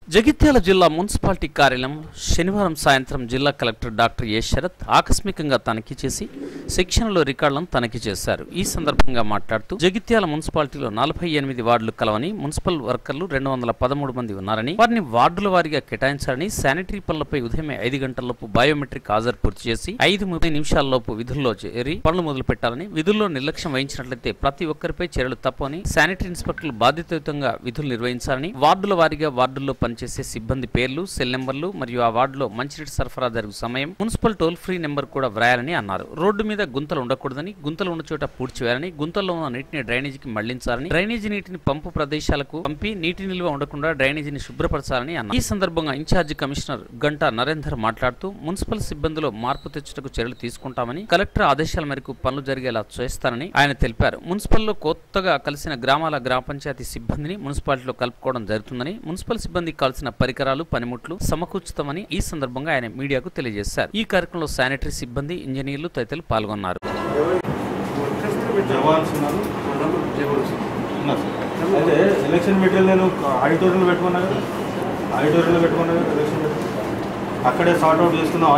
జగిత్యాల జిల్లా మున్సిపాలిటీ కార్యాలయం శనివారం సాయంత్రం జిల్లా కలెక్టర్ డాక్టర్ ఏ శరత్ ఆకస్మికంగా తనిఖీ చేసి సెక్షన్లో రికార్డులను తనిఖీ చేశారు ఈ సందర్భంగా మాట్లాడుతూ జగిత్యాల మున్సిపాలిటీలో నలభై ఎనిమిది వార్డులు కలవని మున్సిపల్ వర్కర్లు రెండు వందల పదమూడు మంది ఉన్నారని వారిని వార్డుల వారీగా కేటాయించాలని శానిటరీ పనులపై ఉదయమే ఐదు గంటలలోపు బయోమెట్రిక్ హాజరు పూర్తి చేసి ఐదు ముప్పై నిమిషాల్లోపు విధుల్లో చేరి పనులు మొదలు పెట్టాలని విధుల్లో నిర్లక్ష్యం వహించినట్లయితే ప్రతి ఒక్కరిపై చర్యలు తప్పని శానిటరీ ఇన్స్పెక్టర్లు బాధ్యతాయుతంగా విధులు నిర్వహించాలని వార్డుల వారీగా వార్డుల్లో పనిచేసే సిబ్బంది పేర్లు సెల్ నెంబర్లు మరియు ఆ వార్డులో మంచినీటి సరఫరా జరుగు సమయం మున్సిపల్ టోల్ ఫ్రీ నెంబర్ కూడా వ్రాయాలని అన్నారు రోడ్డు మీద గుంతలు ఉండకూడదని గుంతలు ఉన్న చోట పూడ్చివేయాలని గుంతల్లో ఉన్న నీటిని డ్రైనేజీకి మళ్లించాలని డ్రైనేజీ నీటిని పంపు ప్రదేశాలకు పంపి నీటి నిల్వ ఉండకుండా డ్రైనేజీని శుభ్రపరచాలని అన్నారు ఈ సందర్భంగా ఇన్ఛార్జి కమిషనర్ గంటా నరేందర్ మాట్లాడుతూ మున్సిపల్ సిబ్బందిలో మార్పు తెచ్చుటకు చర్యలు తీసుకుంటామని కలెక్టర్ ఆదేశాల మేరకు పనులు జరిగేలా చేస్తారని ఆయన తెలిపారు మున్సిపల్లో కొత్తగా కలిసిన గ్రామాల గ్రామ పంచాయతీ సిబ్బందిని మున్సిపాలిటీలో కలుపుకోవడం జరుగుతుందని మున్సిపల్ సిబ్బందికి కావాల్సిన పరికరాలు పనిముట్లు సమకూర్చుతామని ఈ సందర్భంగా ఆయన మీడియాకు తెలియజేశారు ఈ కార్యక్రమంలో శానిటరీ సిబ్బంది ఇంజనీర్లు తదితరులు పాల్గొన్నారు జవాన్స్ ఉన్నారు ఉన్నారు సార్ అయితే ఎలక్షన్ మెటీరియల్ నేను ఆడిటోరియంలో పెట్టుకున్నా కదా ఆడిటోరియంలో పెట్టుకున్నా కదా ఎలక్షన్ మెటీరియల్ అక్కడే సార్ట్ అవుట్ చేసుకున్నా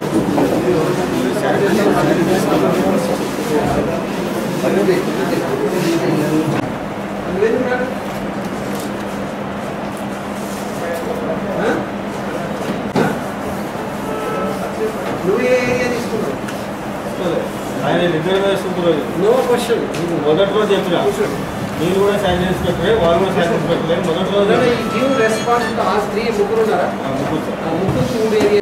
నువ్వు ఏ ఏరియా తీసుకున్నావు ఆయన రిటైర్ సూపర్వైజర్ నో క్వశ్చన్ మొదటి రోజు చెప్పిన మీరు కూడా సైన్ ఇన్స్పెక్టరే వాళ్ళు కూడా సైన్ ఇన్స్పెక్టరే మొదటి రోజు గివ్ రెస్పాన్స్ ఆ స్త్రీ ముగ్గురు ఉన్నారా ఆ, ముగ్గురు సార్. ఆ ముగ్గురు మూడు ఏరియా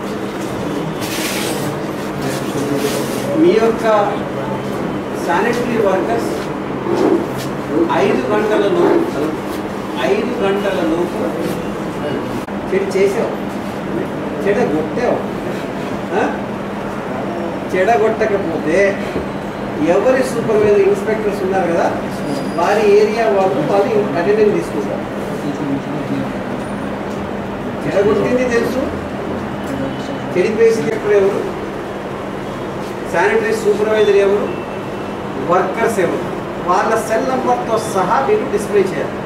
మీ యొక్క శానిటరీ వర్కర్స్ ఐదు గంటల లోపు ఐదు గంటల లోపు చెడు చేసావు చెడ కొట్టావు ఆ? చెడగొట్టకపోతే ఎవరి సూపర్వైజర్ ఇన్స్పెక్టర్స్ ఉన్నారు కదా వారి ఏరియా వాళ్ళు వాళ్ళు అటెండెన్స్ తీసుకుంటారు చెడగొట్టింది తెలుసు చెడిపేసింది ఎక్కడ ఎవరు శానిటరీ సూపర్వైజర్ ఎవరు వర్కర్స్ ఎవరు వాళ్ళ సెల్ నంబర్తో సహా మీరు డిస్ప్లే చేయాలి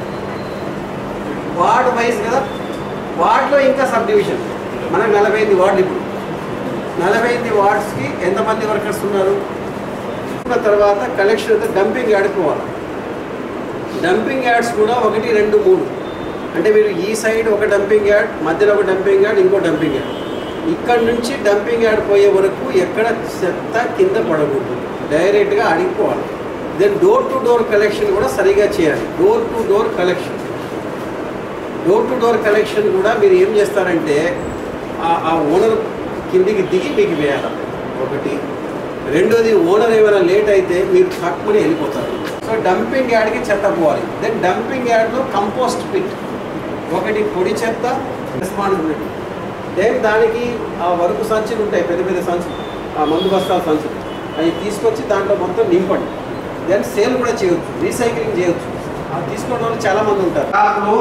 వార్డ్ వైజ్ కదా వార్డులో ఇంకా సబ్ డివిజన్ మనకు నలభై ఐదు వార్డులు ఇప్పుడు నలభై ఐదు వార్డ్స్కి ఎంతమంది వర్కర్స్ ఉన్నారు ఉన్న తర్వాత కలెక్షన్ అయితే డంపింగ్ యార్డ్ పోవాలి డంపింగ్ యార్డ్స్ కూడా ఒకటి రెండు మూడు అంటే మీరు ఈ సైడ్ ఒక డంపింగ్ యార్డ్ మధ్యలో ఒక డంపింగ్ యార్డ్ ఇంకో డంపింగ్ యార్డ్ ఇక్కడ నుంచి డంపింగ్ యార్డ్ పోయే వరకు ఎక్కడ చెత్త కింద పడకూడదు డైరెక్ట్గా అడిగిపోవాలి then door to door collection కూడా సరిగా చేయాలి door to door collection door to door collection కూడా మీరు ఏం చేస్తారంటే ఆ- ఆ ఓనర్ కిందికి దిగి మీకు వేయాలి ఒకటి రెండోది ఓనర్ ఏమైనా లేట్ అయితే మీరు తక్కువని వెళ్ళిపోతారు సో డంపింగ్ యార్డ్కి చెత్త పోవాలి దెన్ డంపింగ్ యార్డ్లో కంపోస్ట్ పిట్ ఒకటి పొడి చెత్త రెస్పాన్సిబిలిటీ దెన్ దానికి ఆ వరకు సంచులు ఉంటాయి పెద్ద పెద్ద సంచులు ఆ మందు బస్తాల సంచులు అవి తీసుకొచ్చి దాంట్లో మొత్తం నింపండి దెన్ సేల్ కూడా చేయొచ్చు రీసైక్లింగ్ చేయొచ్చు అది తీసుకోవడం వాళ్ళు చాలా మంది ఉంటారు దాంట్లో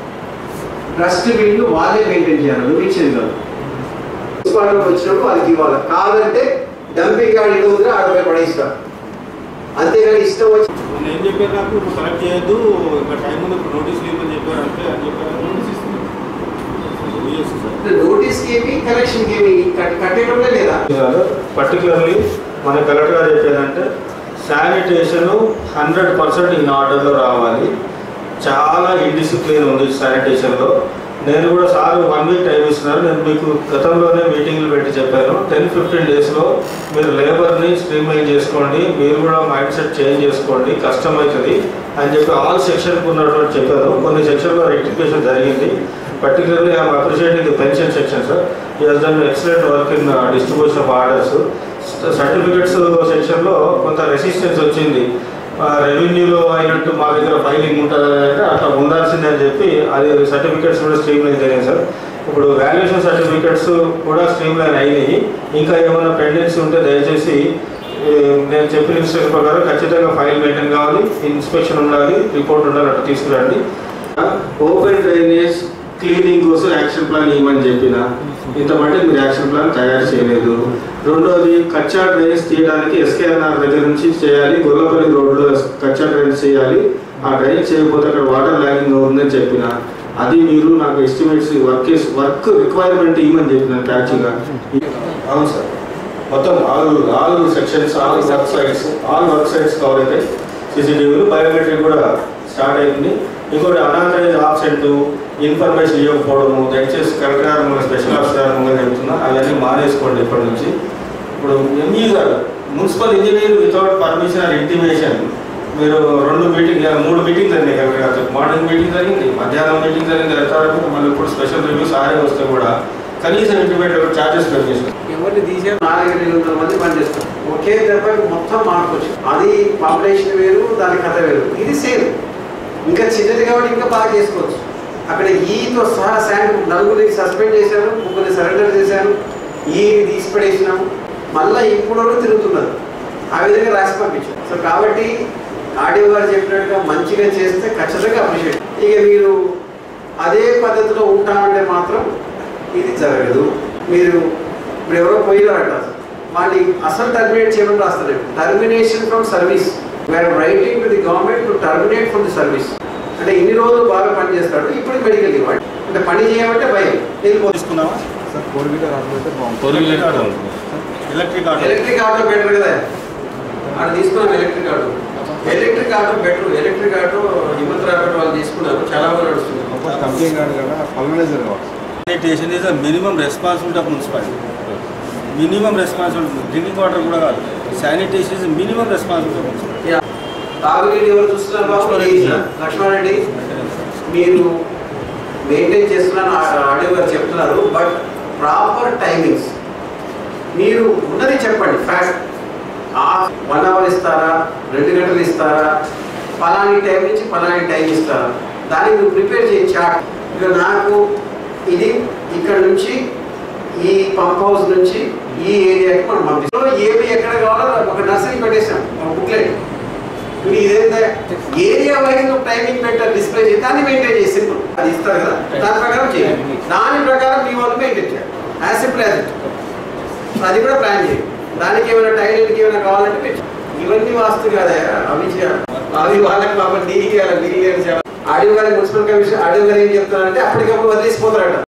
డస్ట్బిన్లు వాళ్ళే మెయింటైన్ చేయాలి నువ్వు ఇచ్చేది కాదు మున్సిపాలిటీ వచ్చినప్పుడు వాళ్ళకి ఇవ్వాలి కాదంటే డంపింగ్ యార్డ్ ఇల్లు ఉంది ఆడపై పడేస్తారు అంతేగాని ఇష్టం వచ్చి నేను ఏం చెప్పారు నాకు ఇప్పుడు కలెక్ట్ చేయొద్దు ఇంకా టైం ఉంది ఇప్పుడు నోటీస్ ఇవ్వమని చెప్పారు అంటే అని చెప్పారు నోటీస్ ఇస్తున్నాను సార్ నోటీస్కి ఏమి కలెక్షన్కి ఏమి కట్- కట్టేయడంలో లేదా పర్టికులర్లీ మన కలెక్టర్ గారు చెప్పేదంటే శానిటేషన్ హండ్రెడ్ పర్సెంట్ ఇన్ ఆర్డర్లో రావాలి చాలా ఇండిసిప్లిన్ ఉంది శానిటేషన్లో నేను కూడా సార్ వన్ వీక్ టైం ఇస్తున్నారు నేను మీకు గతంలోనే మీటింగ్లు పెట్టి చెప్పాను టెన్ ఫిఫ్టీన్ డేస్లో మీరు లేబర్ని స్ట్రీమ్లైన్ చేసుకోండి మీరు కూడా మైండ్ సెట్ చేంజ్ చేసుకోండి కష్టం అవుతుంది అని చెప్పి ఆల్ సెక్షన్కి ఉన్నటువంటి చెప్పారు కొన్ని సెక్షన్లో రెక్టిఫికేషన్ జరిగింది particularly I'm appreciating the pension section sir ఈ he's done excellent work in distribution of orders certificates సెక్షన్లో కొంత రెసిస్టెన్స్ వచ్చింది రెవెన్యూలో అయినట్టు మా దగ్గర ఫైలింగ్ ఉంటుంది అంటే అట్లా ఉండాల్సిందే అని చెప్పి అది సర్టిఫికెట్స్ కూడా స్ట్రీమ్ లైన్ జరిగింది సార్ ఇప్పుడు వాల్యుయేషన్ సర్టిఫికెట్స్ కూడా స్ట్రీమ్ లైన్ అయినాయి ఇంకా ఏమైనా పెండెన్సీ ఉంటే దయచేసి ఏ, నేను చెప్పిన ఇన్స్ట్రక్షన్ ప్రకారం ఖచ్చితంగా ఫైల్ మెయింటైన్ కావాలి ఇన్స్పెక్షన్ ఉండాలి రిపోర్ట్ ఉండాలి అట్లా తీసుకురండి ఓపెన్ డ్రైనేజ్ క్లీనింగ్ కోసం యాక్షన్ ప్లాన్ ఇవ్వమని చెప్పిన ఇంత మటుకు మీరు యాక్షన్ ప్లాన్ తయారు చేయలేదు రెండోది కచ్చా డ్రైన్స్ తీయడానికి ఎస్కేఎన్ఆర్ దగ్గర నుంచి చేయాలి గొల్లపల్లి రోడ్లో కచ్చా డ్రైన్స్ చేయాలి ఆ డ్రైన్స్ చేయకపోతే అక్కడ వాటర్ ల్యాగింగ్ ఉందని చెప్పిన అది మీరు నాకు ఎస్టిమేట్స్ వర్క్ వర్క్ రిక్వైర్మెంట్ ఇవ్వమని చెప్పినాను క్యాచ్గా అవును సార్ మొత్తం all all sections all work sites all work sites cover అవుతాయి సీసీటీవీలు బయోమెట్రిక్ కూడా స్టార్ట్ అయింది ఇంకోటి అనాథరైజ్ ఆబ్సెంట్ ఇన్ఫర్మేషన్ ఇవ్వకపోవడము దయచేసి కలెక్టర్ గారు మన స్పెషల్ ఆఫీసర్ గారు ముందు చెప్తున్నా అవన్నీ మానేసుకోండి ఇప్పటి నుంచి ఇప్పుడు ఎంఈ గారు municipal engineer without permission or intimation మీరు రెండు మీటింగ్ మూడు మీటింగ్ జరిగినాయి కలెక్టర్ గారు మార్నింగ్ మీటింగ్ జరిగింది మధ్యాహ్నం మీటింగ్ జరిగింది రెస్టారెంట్ మళ్ళీ ఇప్పుడు స్పెషల్ రివ్యూస్ ఆరే వస్తే కూడా కనీసం ఇంటిమేట్ చార్జెస్ పే చేస్తారు ఎవరిని తీసే నాలుగు ఐదు వందల మంది పనిచేస్తారు ఒకే దెబ్బ మొత్తం మార్కొచ్చు అది పాపులేషన్ వేరు దాని కథ వేరు ఇది సేమ్ ఇంకా చిన్నది కాబట్టి ఇంకా బాగా చేసుకోవచ్చు అక్కడ ఈతో సహా శాండ్ నలుగురిని సస్పెండ్ చేశారు ముగ్గురిని సరెండర్ చేశారు ఈని తీసిపడేసినాం మళ్ళీ ఇప్పుడు వరకు తిరుగుతున్నారు ఆ విధంగా రాసి పంపించారు సో కాబట్టి ఆడియో గారు చెప్పినట్టుగా మంచిగా చేస్తే ఖచ్చితంగా అప్రిషియేట్ ఇక మీరు అదే పద్ధతిలో ఉంటామంటే మాత్రం ఇది జరగదు మీరు ఇప్పుడు ఎవరో పోయినారట వాళ్ళని అసలు టర్మినేట్ చేయడం రాస్తలేదు termination from service we're writing to the government to terminate from the service అంటే ఇన్ని రోజులు బాగా పని చేస్తాడు ఇప్పుడు మెడికల్ ఇవ్వండి అంటే పని చేయమంటే భయం వెళ్ళిపోతుంది తీసుకున్నావా సార్ ఫోర్ వీలర్ ఆటో అయితే బాగుంటుంది four wheeler auto electric auto electric auto better కదా ఆడ తీసుకున్నాం electric auto electric auto better electric auto హిమ్మత్ రాబట్టి వాళ్ళు తీసుకున్నారు చాలా బాగా నడుస్తుంది సపోజ్ కంపెనీ కాదు కదా పల్మనైజర్ కావచ్చు sanitation is a minimum responsibility of municipality minimum responsibility drinking water కూడా కాదు sanitation is minimum responsibility of municipality yeah. తాగునీరు ఎవరు చూస్తున్నారు బాబు లేచిన. లక్ష్మారెడ్డి మీరు మెయింటైన్ చేస్తున్నాను ఆడియో గారు చెప్తున్నారు బట్ ప్రాపర్ టైమింగ్స్ మీరు ఉన్నది చెప్పండి ఫ్యాక్ట్ ఆ వన్ అవర్ ఇస్తారా రెండు గంటలు ఇస్తారా ఫలాని టైం నుంచి ఫలాని టైం ఇస్తారా దాన్ని నువ్వు ప్రిపేర్ చేయి చాట్ ఇక నాకు ఇది ఇక్కడ నుంచి ఈ పంప్ హౌస్ నుంచి ఈ ఏరియాకి మనం పంపిస్తాం ఏమి ఎక్కడ కావాలో ఒక నర్సరీ పెట్టేసాం ఒక బుక్లెట్ ఇప్పుడు ఇదేంటే ఏరియా వైజ్ టైమింగ్ పెట్టారు డిస్ప్లే చేసి దాన్ని మెయింటైన్ చేసి సింపుల్ అది ఇస్తారు కదా దాని ప్రకారం చేయండి దాని ప్రకారం మీ వాళ్ళు మెయింటైన్ చేయాలి యాజ్ సింపుల్ యాజ్ అది కూడా ప్లాన్ చేయండి దానికి ఏమైనా టైలెట్కి ఏమైనా కావాలంటే పెట్టు. ఇవన్నీ వాస్తు కదా అవి చేయాలి అవి వాళ్ళకి పాపం నీళ్ళు చేయాలి నీళ్ళు ఏం చేయాలి ఆడియో గారి మున్సిపల్ కమిషన్ ఆడియో గారు ఏం చెప్తున్నారంటే అప్పటికప్పుడు వదిలేసిపోతారట